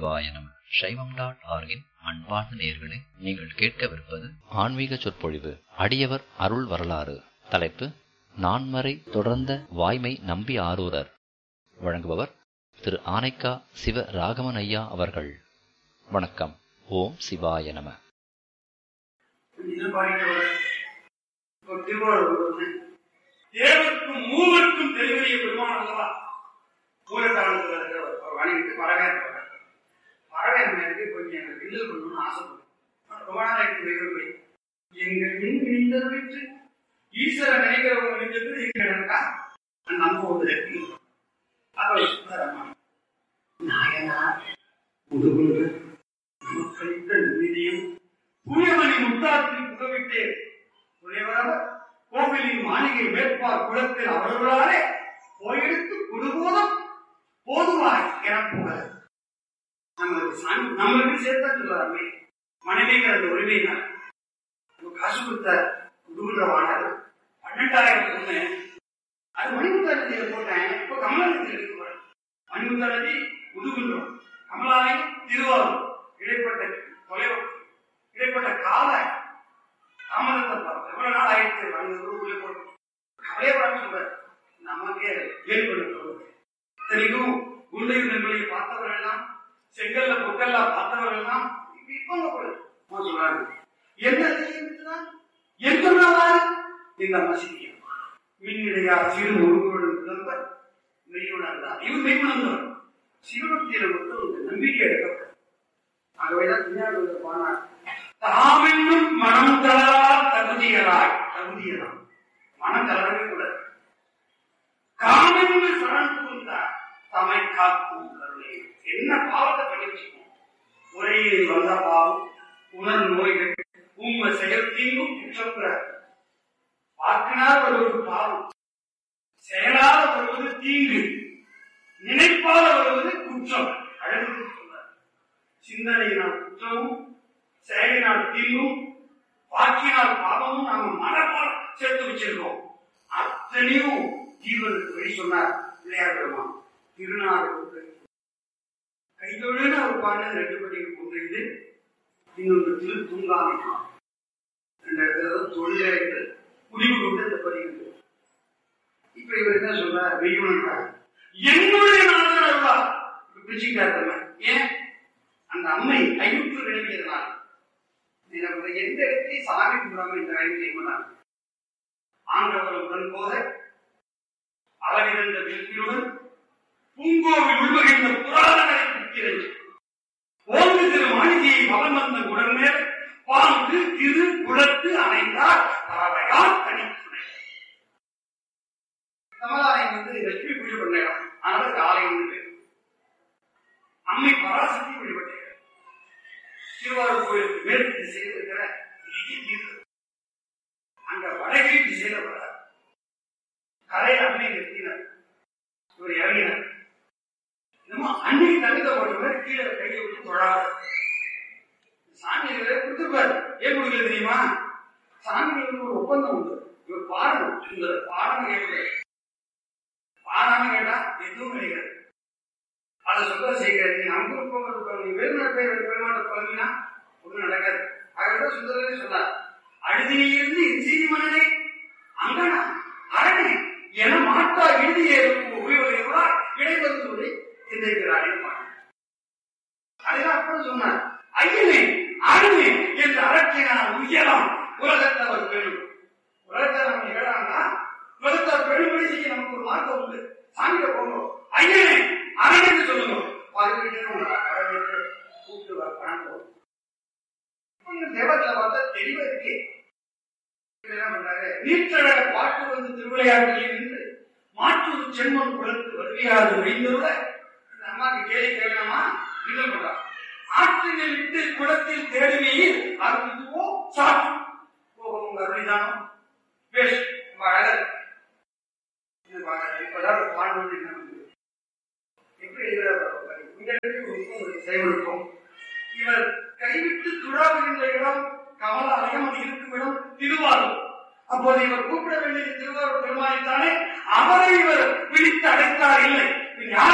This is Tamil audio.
சிவாய நம சைவம் டாட் ஆர்கின் அன்பார்ந்த நேயர்களே நீங்கள் கேட்கவிருப்பது ஆன்மீக சொற்பொழிவு அடியவர் அருள் வரலாறு தலைப்பு நான்மறை தொடர்ந்த வாய்மை நம்பி ஆரூரர் வழங்குபவர் திரு ஆனைக்கா சிவ ராகவன் ஐயா அவர்கள் வணக்கம் ஓம் சிவாய நம இது பாடினவர் ஒரு திருவாரூர் ஒண்ணு. தேவருக்கும் மூவருக்கும் தெளிவறிய பெருமான் அல்லவா மூலத்தாளத்தில் இருக்கிறவர் அவர் வணிகத்து வரவேற்பவர் வரவேற்பு கொஞ்சம் எனக்கு கிண்டல் பண்ணணும்னு ஆசைப்படுறேன் ரொம்ப நாள் எனக்கு வேறுபடி எங்கள் மின் இணைந்தவற்று ஈஸ்வரன் நினைக்கிறவங்க நினைச்சது எங்க இருக்கா நம்புவது அவர் சுந்தரமா நாயனார் முதுகுன்று நமக்களித்த நிதியும் புனியமணி முத்தாற்றில் புகவிட்டேன் புனியவரவர் கோவிலின் மாளிகை வேட்பார் குளத்தில் அவர்களாலே போயெடுத்து குடுபோதும் போதுவாய் என புகழ் நம்மளுக்கு சாமி நம்மளுக்கு சேர்த்தா சொல்லாமே மனைவிங்கிற அந்த உரிமையினால் நம்ம காசு கொடுத்த குடும்பவானர் பன்னெண்டாயிரம் பொண்ணு அது மணிமுத்தாரத்தில் போட்டேன் இப்போ கமலாலயத்தில் இருக்கு பாரு. மணிமுத்தாரத்தி முதுகுன்றோம் கமலாலயம் திருவாரூர் இடைப்பட்ட தொலைவு இடைப்பட்ட கால தாமதத்தை பார்த்து எவ்வளவு நாள் ஆயிடுச்சு வந்து உள்ளே போட்டு கவலையே படாம சொல்றாரு நமக்கே ஏற்பட சொல்லுது இத்தனைக்கும் குண்டை நண்பர்களை பார்த்தவர்கள் எல்லாம் செங்கல்ல பொக்கல்ல பார்த்தவர்கள் எல்லாம் இப்பங்க போடுது சொல்றாரு என்ன செய்யுதுதான் எங்கெல்லாம் இந்த மசிதியம் மின்னிடையா சிறு ஒருவருடன் முதல்வர் மெய்யுணர்ந்தார் இவர் மெய்யுணர்ந்தவர் சிவபக்தியில மட்டும் இந்த நம்பிக்கை எடுக்கப்படும் ஆகவேதான் விஞ்ஞான பானார் தாமென்னும் மனம் தளரா தகுதிகளாய் தகுதிகளாம் மனம் தளரவே கூடாது காமென்று சரண் புகுந்தார் தமை காக்கும் கருணை என்ன பாவத்தை பண்ணி வச்சுக்கணும் உரையில் வந்த பாவம் உணர் நோய்கள் உண்மை செயல் தீங்கும் குற்றப்புற வாக்கினால் வருவது பாவம் செயலால் வருவது தீங்கு நினைப்பால் வருவது குற்றம் அழகு சொன்னார் சிந்தனையினால் குற்றமும் செயலினால் தீங்கும் வாக்கினால் பாவமும் நாம மனப்பால் சேர்த்து வச்சிருக்கோம் அத்தனையும் ஜீவனுக்கு வழி சொன்னார் பிள்ளையார் பெருமான் திருநாள் கைதொழுன்னு அவர் பாடினது ரெண்டு படிக்கு கொண்டிருந்து இன்னொன்று திரு தூங்காமை ரெண்டு இடத்துல தொழிலாளர்கள் முடிவு கொண்டு இந்த பதிவு இப்ப இவர் என்ன சொல்றார் வெய்யுனார் என்னுடைய நாதன் அருளா பிடிச்சிக்கிட்டார் தம்மை. ஏன் அந்த அம்மை ஐநூற்று விளங்கியதனால் எனக்கு எந்த இடத்தையும் சாமி கும்பிடாம இந்த வேலை செய்யலாம் ஆண்டவர் உடன் போத அளவிழந்த வெற்றியுடன் பூங்கோவில் உள்வகின்ற புராதனை குத்திரஞ்சு ஓங்கு திரு மாளிகையை வலம் வந்த உடன் மேல் பாங்கு திரு குளத்து அணைந்தார் பறவையால் தனித்துணை கமலாலயம் வந்து லட்சுமி பூஜை பண்ண இடம் அதனால ஆலயம் பேர் அம்மை பராசக்தி வழிபட்ட இடம் திருவாரூர் கோயிலுக்கு மேற்கு திசையில் இருக்கிற நிதி தீர்த்தம் அங்க வடகை திசையில வர கரையில் அன்னை நிறுத்தினார் இவர் இறங்கினார் என்னமோ அன்னைக்கு தகுந்த போட்டவர் கீழே கையை விட்டு தொழாது சாமி இவரே கொடுத்துருப்பாரு ஏன் கொடுக்கல தெரியுமா சாமி வந்து ஒரு ஒப்பந்தம் உண்டு இவர் பாடணும் இந்த பாடம் கேட்கல பாடாம கேட்டா எதுவும் கிடைக்காது அதை சொல்ல செய்கிறது நமக்கு விருப்பம் இருப்பாங்க நீ வேறு பேர் பெருமாட்ட பழகினா ஒன்றும் நடக்காது ஆகவே சுந்தரே சொன்னார் அழுதியிலிருந்து இன்செய்தி மன்னனே அங்கனா அரணே என மாட்டா இறுதியே உபயோகிக்கிறா இடைவருவதை சிந்திக்கிறாரே அதுதான் அப்புறம் சொன்னார் ஐயனே அருமே என்று அரக்கினார் உயரம் உலகத்தவர் பெரும் உலகத்தை நம்ம ஏழாம்னா உலகத்தவர் பெரும்படி செய்ய நமக்கு ஒரு மார்க்கம் உண்டு சாமியில போகணும் ஐயனே அரங்கன்னு சொல்லுங்க பதினெட்டு உங்களை வரவேற்று கூப்பிட்டு வர பணம் போகும் தேவத்துல பார்த்தா தெளிவா இருக்கு இவர் என்ன பண்றாரு நீற்றழக பாட்டு வந்து திருவிளையாட்டில் நின்று மாற்றூர் செம்மன் குளத்து வருவியாது ஒழிந்தோட இந்த அம்மாக்கு கேள்வி கேட்கலாமா கிண்டல் பண்றான் ஆற்றினில் விட்டு குளத்தில் தேடுவீர் அருந்துவோ சாட்டு போகும் உங்க அருளிதானம் பேசு ரொம்ப அழகா இருக்கு. இது பாருங்க, இப்பதான் ஒரு பாடல் வந்து என்ன பண்ணுது? எப்படி எழுதுறாரு பாருங்க. இந்த இடத்துல ஒரு விஷயம் ஒரு செயல்படுத்தும் இவர் கைவிட்டு துழாவுகின்ற இடம் கமலாலயம் அது இருக்கும் இடம் திருவாரூர் அப்போது இவர் கூப்பிட வேண்டியது திருவாரூர் பெருமானைத்தானே அவரை இவர் பிடித்து அடைத்தார் இல்லை யார்